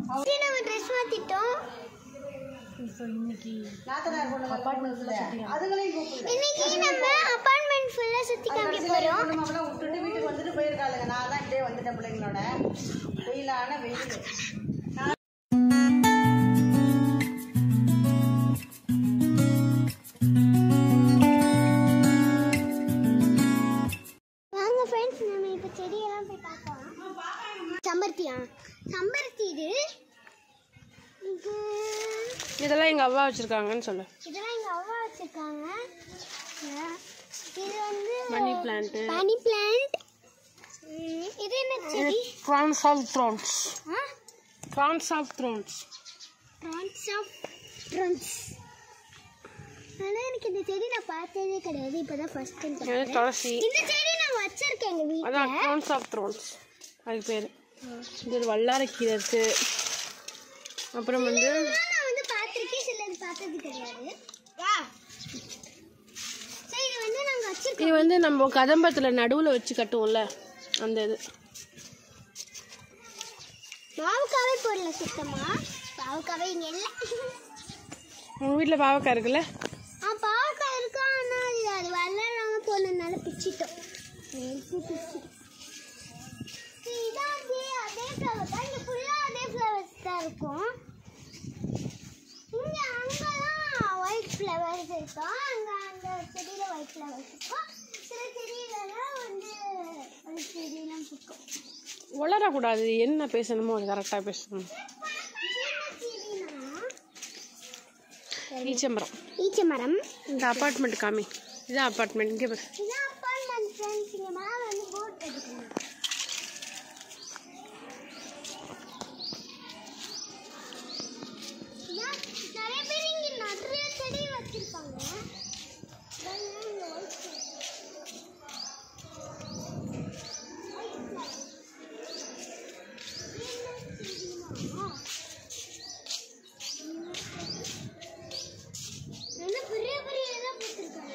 நம்ம ட்ரெஸ் மாத்திட்டோம் இப்போ இன்னைக்கு நாத்தனார் பொண்ணு அப்பார்ட்மெண்ட் ஃபுல்லாக சுற்றிக்கலாம் அதுங்களையும் கூப்பிடு இன்னைக்கு நம்ம அபார்ட்மெண்ட் ஃபுல்லா சுத்தி காமிக்க போறோம் குடும்பம்லாம் விட்டுட்டு வீட்டுக்கு வந்துட்டு போயிருக்காளுங்க நான் தான் இப்படியே வந்துட்டேன் பிள்ளைங்களோட வெயிலான வெயில் வாங்க ஃப்ரெண்ட்ஸ் நம்ம இப்போ செடியெல்லாம் போய் பார்க்கலாம் சம்பருத்தியா சம்பருத்தி இது இது இதெல்லாம் எங்கள் அவ்வா வச்சுருக்காங்கன்னு சொல்லு இதெல்லாம் எங்க அவ்வா வச்சிருக்காங்க இது வந்து மணி பிளான்ட்டு மணி பிளான்ட் இது என்ன செடி க்ரான்ஸ் ஆஃப் த்ரோன்ஸ் ஆ க்ரான்ஸ் ஆஃப் த்ரோன்ஸ் ட்ரான்ஸ் ஆஃப் ட்ரன்ஸ் ஆனால் எனக்கு இந்த செடி நான் பார்த்ததே கிடையாது இப்போதான் ஃபர்ஸ்ட் டைம் இது துளசி இந்த செடி நான் வச்சிருக்கேன் எங்க வீட்டில் அதான் க்ரான்ஸ் ஆஃப் த்ரோன்ஸ் அதுக்கு பேர் இது வல்லாரக்கீரை இருக்கு அப்புறம் வந்து நான் வந்து பார்த்துருக்கேன் சிலது பார்த்தது கிடையாது வா சரி இது வந்து நாங்கள் வச்சிருக்கோம் இது வந்து நம்ம கதம்பத்தில் நடுவில் வச்சு கட்டுவோம்ல அந்த இது மாவுக்காவே போடல சுத்தமா பாவுக்காவே இங்க இல்ல உங்கள் வீட்டில் பாவக்காய் இருக்குல்ல ஆ பாவக்காய் இருக்கா ஆனா அது அது வளராம போனதுனால பிச்சிட்டோம் இதான் அதே அதே ஃப்ளவர் தான் இங்க ஃபுல்லா அதே ஃப்ளவர்ஸ் தான் இருக்கும் இங்க அங்கெல்லாம் ஒயிட் ஃப்ளவர்ஸ் இருக்கும் அங்க அந்த செடியில ஒயிட் ஃப்ளவர்ஸ் இருக்கும் சில செடியிலலாம் வந்து ஒரு செடியெல்லாம் இருக்கும் வளரக்கூடாது என்ன பேசணுமோ அது கரெக்டாக பேசணும் இது என்ன செடினா ஈச்சம்பரம் ஈச்ச மரம் இந்த அப்பார்ட்மெண்ட் காமி இதான் அப்பார்ட்மெண்ட் இங்கே பாரு இதான் அப்பார்ட்மெண்ட் ஃப்ரெண்ட்ஸ் இங்க மேல வந்து போட் எடுக்கணும் இதான் நிறைய பேர் இங்க நிறைய செடி வச்சிருப்பாங்க இதெல்லாம் இங்க white color. நல்ல பெரிய பெரிய இதெல்லாம் போட்டிருக்காங்க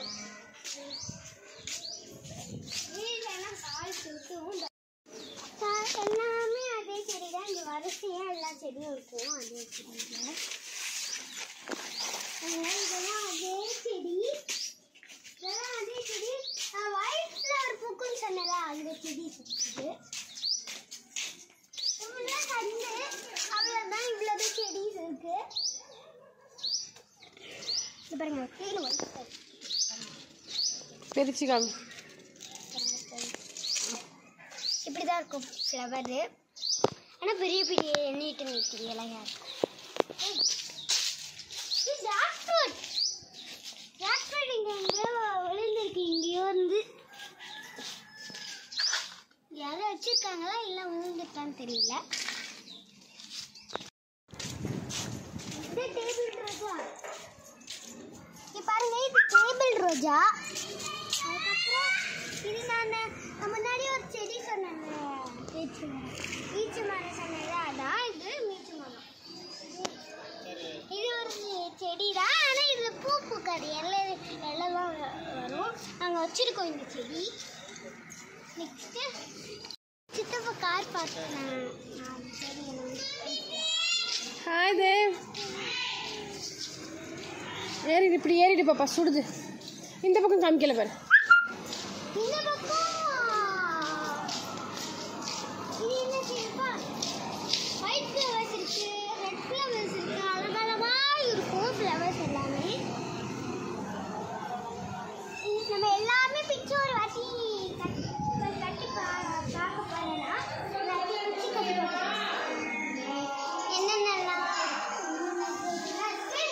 வீடெல்லாம் கால் சுத்தும் எல்லாமே அதே செடி தான் இங்க வரிசையா எல்லா செடியும் இருக்கும் அதே செடியில இதெல்லாம் அதே செடி இதெல்லாம் அதே செடி ஒயிட் ஃப்ளவர் பூக்குன்னு சொன்னதா அந்த செடி பூக்குது இவ்வளவுதான் கண்ணு அவ்வளவுதான் இவ்வளவு செடி இருக்கு இது பாருங்க கீழே ஒயிட் கலர் பிரிச்சு காமி இப்படி தான் இருக்கும் ஃப்ளவரு ஆனால் பெரிய பெரிய நீட்டு நீட்டு இலையா இருக்கும் இது ஜாக்ஃப்ரூட் ஜாக்ஃப்ரூட் இங்கே எங்கேயோ விழுந்திருக்கு இங்கேயோ வந்து யாரும் வச்சிருக்காங்களா இல்லை விழுந்துட்டான்னு தெரியல இது டேபிள் ரோஜா இங்க பாருங்க இது டேபிள் ரோஜா அதுக்கப்புறம் இது நான் நான் முன்னாடி ஒரு செடி சொன்னேன் ஈச்சு மரம் ஈச்சு மரம் சொன்னேன்ல அதான் இது மீச்சு மரம் இது ஒரு செடி தான் ஆனால் இதில் பூ பூக்காது இலை இலைலாம் வ- வரும் நாங்கள் வச்சுருக்கோம் இந்த செடி நெக்ஸ்ட்டு சித்தப்பா கார் பார்த்தேன் நான் நான் சரி ஹாய் தேவ் ஏறிடு இப்படி ஏறிடு பாப்பா சுடுது இந்த பக்கம் காமிக்கல பாரு இந்த பக்கம் இது என்ன செய்யுப்பா ஒயிட் ஃப்ளவர்ஸ் இருக்கு ரெட் ஃப்ளவர்ஸ் இருக்கு அழகழகா இருக்கும் ஃப்ளவர்ஸ் எல்லாமே இது நம்ம எல்லாமே பிச்சு ஒரு வாட்டி கட்டி கட்டி பா- பார்க்க போறேன்னா நிறைய பிச்சு கட்டி பார்க்கலாம் என்னென்னலாம் என்னென்னலாம் இருக்கு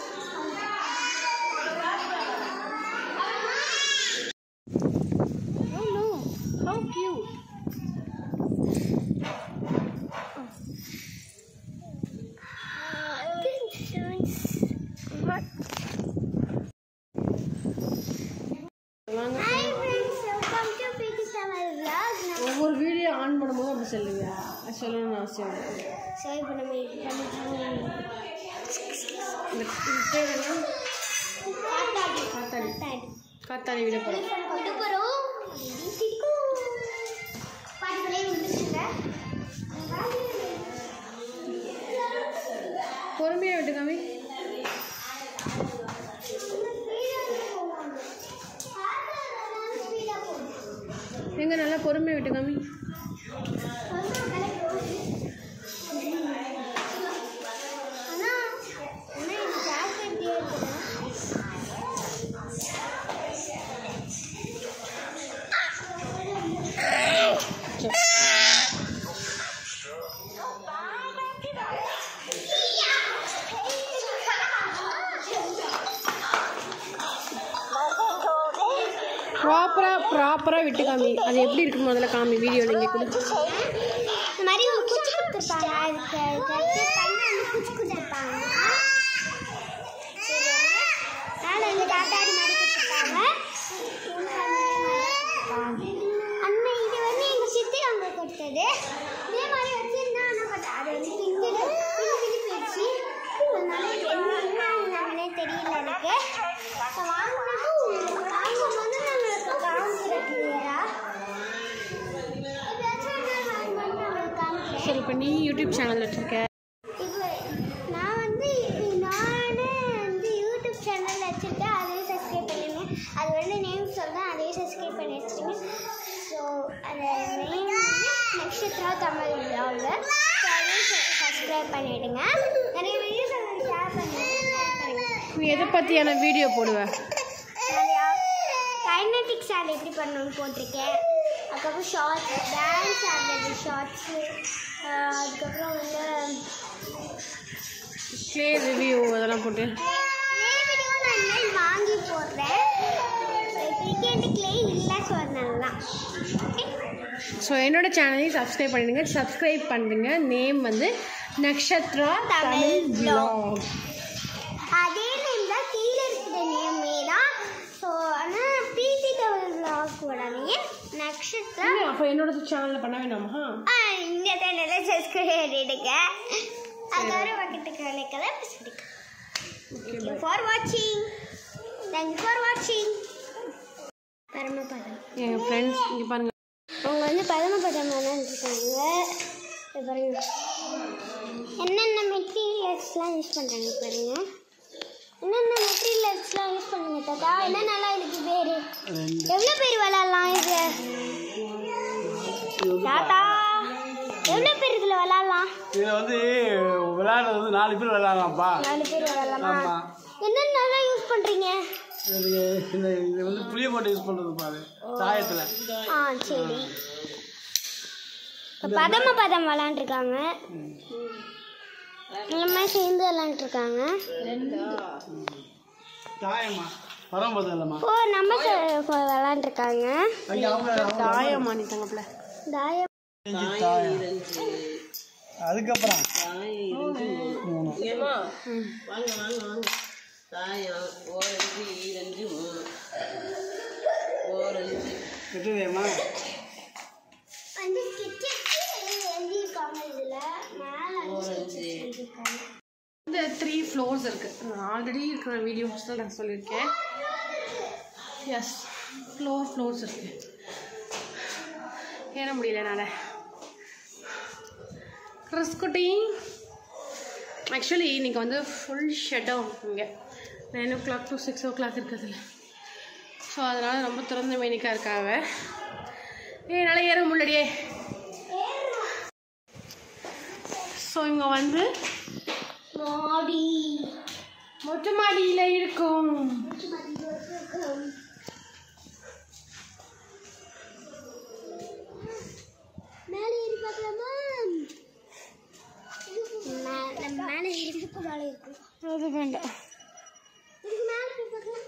Oh no, how cute. வாங்க Hi friends, welcome to Preeti Samal vlog. நான் ஒவ்வொரு வீடியோ ஆன் பண்ணும்போது அப்படி சொல்லுவியா அது சொல்லணும்னு அவசியம் இல்லை. so இப்போ நம்ம இது பண்ணிக்கலாம். இந்த இது பேர் என்ன காத்தாடி. காத்தாடி காத்தாடி. காத்தாடி விட போகிறோம் கொண்டு போறோம். வீட்டுக்கும். பாட்டுக்குள்ளே விழுந்துச்சுங்க. விட்டு காமி எங்க நல்லா பொறுமையாக விட்டு காமி ஆனா ஆனா இந்த ஜாக்கெட் ஏறுதுடா ப்ராப்பராக ப்ராப்பராக விட்டு காமி அது எப்படி இருக்கு முதல்ல காமி வீடியோவில் இங்கே கொடு இந்த மாதிரி ஒரு குச்சி கொடுத்துருப்பாங்க அதுக்கு கட்டி பண்ணி அந்த குச்சி கொடுத்துருப்பாங்க மேலே வந்து காட்டாடி மாதிரி கொடுத்துருப்பாங்க அண்ணன் இது வந்து எங்கள் சித்தி அவங்க கொடுத்தது இதே மாதிரி வச்சிருந்தா என்ன பண்ண அது வந்து பிஞ்சு பிஞ்சு போயிடுச்சு அதனால இது என்ன என்னன்னே தெரியல எனக்கு இப்போ வாங்கினதும் வாங்கும்போது நம்மளுக்கு காமிக்கிறேன் கிளியராக சரி இப்போ நீ யூடியூப் சேனல் வச்சுருக்க இப்போ நான் வந்து நானே வந்து யூடியூப் சேனல் வச்சுருக்கேன் அதையும் சப்ஸ்கிரைப் பண்ணிடுங்க அது வந்து நேம் சொல்கிறேன் அதையும் சப்ஸ்கிரைப் பண்ணி வச்சுருங்க ஸோ அந்த நேம் வந்து நட்சத்திரா தமிழ் vlog. ஸோ அதையும் சப்ஸ்கிரைப் பண்ணிவிடுங்க நிறைய வீடியோஸ் உங்களுக்கு ஷேர் பண்ணுங்க ஷேர் பண்ணுங்க நீ எதை பற்றியான வீடியோ போடுவ நிறையா கைனட்டிக்ஸ் ஆட் எப்படி பண்ணணும்னு போட்டிருக்கேன் அதுக்கப்புறம் ஷார்ட்ஸ் டான்ஸ் ஆடுறது ஷார்ட்ஸு அதுக்கப்புறம் வந்து க்ளே ரிவ்யூ அதெல்லாம் போட்டு வீடியோ நான் இனிமேல் வாங்கி போடுறேன் கிரிக்கெட் கிளே இல்லை சொன்னலாம் ஸோ என்னோட சேனலையும் சப்ஸ்கிரைப் பண்ணிடுங்க சப்ஸ்கிரைப் பண்ணுங்க நேம் வந்து நக்ஷத்ரா தமிழ் vlog அதே நேம் தான் கீழே இருக்கிற நேமே தான் ஸோ ஆனால் பிரீத்தி தமிழ் விளாகோட நேம் நக்ஷத்ரா அப்போ என்னோட சேனலில் பண்ண வேணாமா ஆ, இந்த சேனலை சப்ஸ்கிரைப் பண்ணிடுங்க அதுக்கப்புறம் பக்கத்துக்கு நினைக்கலாம் okay Thank you for watching. Thank you for watching. பரமபதம் எங்கள் ஃப்ரெண்ட்ஸ் இங்கே பாருங்க அவங்க வந்து பரமபதம் இருக்காங்க இது பாருங்க என்னென்ன மெட்டீரியல்ஸ்லாம் யூஸ் பண்ணுறாங்க பாருங்க என்னென்ன மெட்டீரியல்ஸ்லாம் யூஸ் பண்ணுங்க தாத்தா என்னென்னலாம் இதுக்கு பேர் எவ்வளோ பேர் விளாட்லாம் இது தாத்தா எவ்வளோ பேர் இதில் விளாட்லாம் இதில் வந்து விளையாடுறது வந்து நாலு பேர் விளையாடலாம்ப்பா நாலு பேர் விளாட்லாமா ஆமாம் என்னென்னலாம் யூஸ் பண்ணுறீங்க இதுக்கு இந்த இது வந்து புளியங்கொட்டை யூஸ் பண்ணுறது பாரு சாயத்தில் ஆ சரி இப்போ பதம பதம் விளாண்டுருக்காங்க எல்லாமே சேர்ந்து விளாண்டுருக்காங்க சாயமா பரம்பது இல்லைம்மா ஓ நம்ம விளாண்டுருக்காங்க அங்கே அவங்க அவங்க தாயம்மா நீ தங்கப்பில் தாயம் தாயம் அதுக்கப்புறம் மூணு வாங்க வாங்க வாங்க சாயம் ஓரஞ்சு ஈரஞ்சு மூணு ஓரஞ்சு எட்டுதேம்மா வந்து ஸ்கெட்சு எழுதியிருக்காங்க இதில் மேலே எழுதியிருக்காங்க இந்த த்ரீ ஃப்ளோர்ஸ் இருக்குது ஆல்ரெடி இருக்கிற வீடியோஸில் நான் சொல்லியிருக்கேன் எஸ் ஃப்ளோர் ஃப்ளோர்ஸ் இருக்குது ஏற முடியல என்னால் கிறிஸ்குட்டி ஆக்சுவலி இன்னைக்கு வந்து ஃபுல் ஷட் டவுன் இங்கே nine o'clock to six o'clock இருக்கிறதுல ஸோ அதனால் ரொம்ப திறந்த மேனிக்காக இருக்காவ ஏ என்னால் ஏற முடியலையே ஸோ இவங்க வந்து மாடி மொட்டை மாடியில் இருக்கும் மேலே ஏறி பார்க்கலாமா மே- நம்ம மேலே ஏறி மேலே இருக்கும் அது வேண்டாம் இதுக்கு மேலே போய் பார்க்கலாம்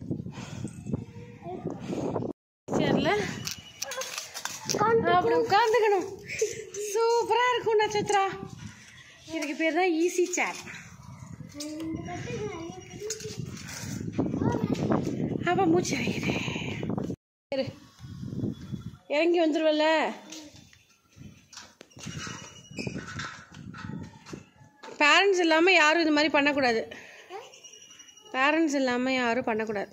சரில அப்படி உட்காந்துக்கணும் சூப்பராக இருக்கும் நட்சத்திரா இதுக்கு பேர் தான் ஈஸி சேர் இந்த கட்டுக்கு நிறைய அப்போ மூச்சு இறங்குது இரு. இறங்கி வந்துருவல்ல பேரண்ட்ஸ் இல்லாமல் யாரும் இது மாதிரி பண்ணக்கூடாது பேரண்ட்ஸ் இல்லாமல் யாரும் பண்ணக்கூடாது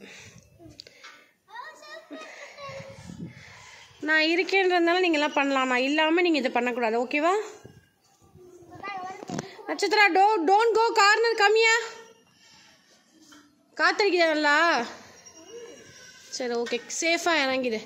நான் இருக்கேன்றதுனால நீங்கள்லாம் பண்ணலாம் நான் இல்லாமல் நீங்கள் இதை பண்ணக்கூடாது ஓகேவா Nakshatra do don't go corner கம்மியா காத்தடிக்குதா நல்லா சரி ஓகே சேஃபாக இறங்கிடு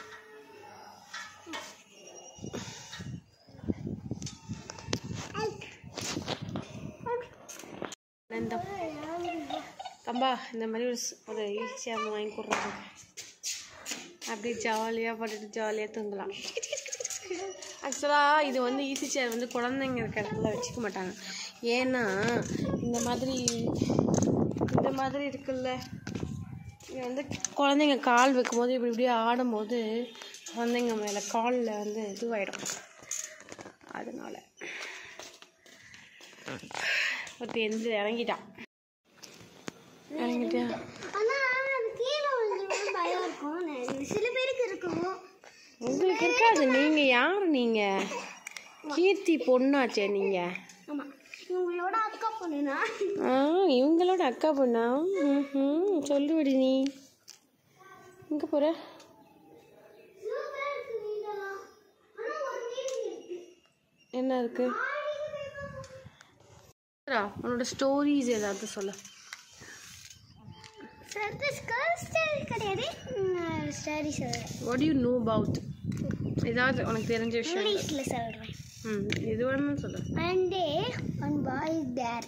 இந்த தம்பா இந்த மாதிரி ஒரு ஸ்- ஒரு ஈஸியாக வாங்கி கொடுறாங்க அப்படி ஜாலியாக பட்டுட்டு ஜாலியாக தூங்கலாம் ஆக்சுவலாக இது வந்து ஈஸி சேர் வந்து குழந்தைங்க இருக்கிற இடத்துல வச்சுக்க மாட்டாங்க ஏன்னா இந்த மாதிரி இந்த மாதிரி இருக்குல்ல இது வந்து குழந்தைங்க கால் வைக்கும்போது இப்படி இப்படி ஆடும்போது குழந்தைங்க மேலே காலில் வந்து இதுவாயிடும் அதனால ஒருத்தி எந்த இறங்கிட்டான் இறங்கிட்டியா ஆனா அது கீழே விழுந்துடும் பயம் இருக்கும் நிறைய- சில பேருக்கு இருக்கும் உங்களுக்கு இருக்காது நீங்க யார் நீங்க கீர்த்தி பொண்ணாச்சே நீங்க ஆமா இவங்களோட அக்கா பொண்ணுனா ஆ இவங்களோட அக்கா பொண்ணா ம் சொல்லுவடி நீ எங்க போற சூப்பரா இருக்கு நீங்களாம் ஆனா ஒரு மீன் இருக்கு என்ன இருக்கு ரா, உன்னோட ஸ்டோரிஸ் ஏதாவது சொல்ல ஸ்டோரி கிடையாது ஸ்டோரி சொல்றேன் வாட் யூ நோ அபவுட் ஏதாவது உனக்கு தெரிஞ்ச விஷயம் இங்கிலீஷ்ல சொல்றேன் ம் எது வேணும்னு சொல்லு One day, one boy is there.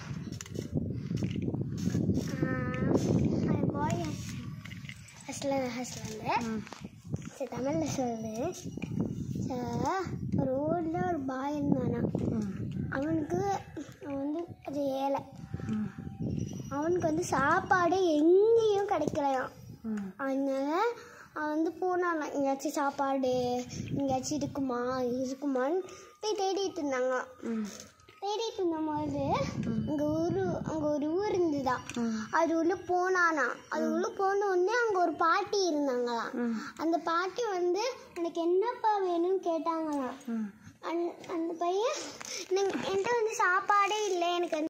Uh, a boy has ஹஸ்லன் ஹஸ்லன் ம் சரி தமிழில் சொல்லு ஸோ ஒரு ஊரில் ஒரு பாய் இருந்தானா ம் அவனுக்கு அவன் வந்து அது ஏழை ம் அவனுக்கு வந்து சாப்பாடு எங்கேயும் கிடைக்கலையாம் ம் அதனால அவன் வந்து போனான் எங்கேயாச்சும் சாப்பாடு எங்கேயாச்சும் இருக்குமா இருக்குமான்னு போய் தேடிட்டு இருந்தாங்க ம் தேடிட்டு இருந்தபோது அங்கே ஊர் அங்கே ஒரு ஊர் இருந்துதான் அது உள்ள போனானா அது உள்ள போன உடனே அங்கே ஒரு பாட்டி இருந்தாங்களாம் ம் அந்த பாட்டி வந்து எனக்கு என்னப்பா வேணும்னு கேட்டாங்களாம் ம் அந் அந்த பையன் "எனக்கு- என்கிட்ட வந்து சாப்பாடே இல்லை எனக்கு வந்து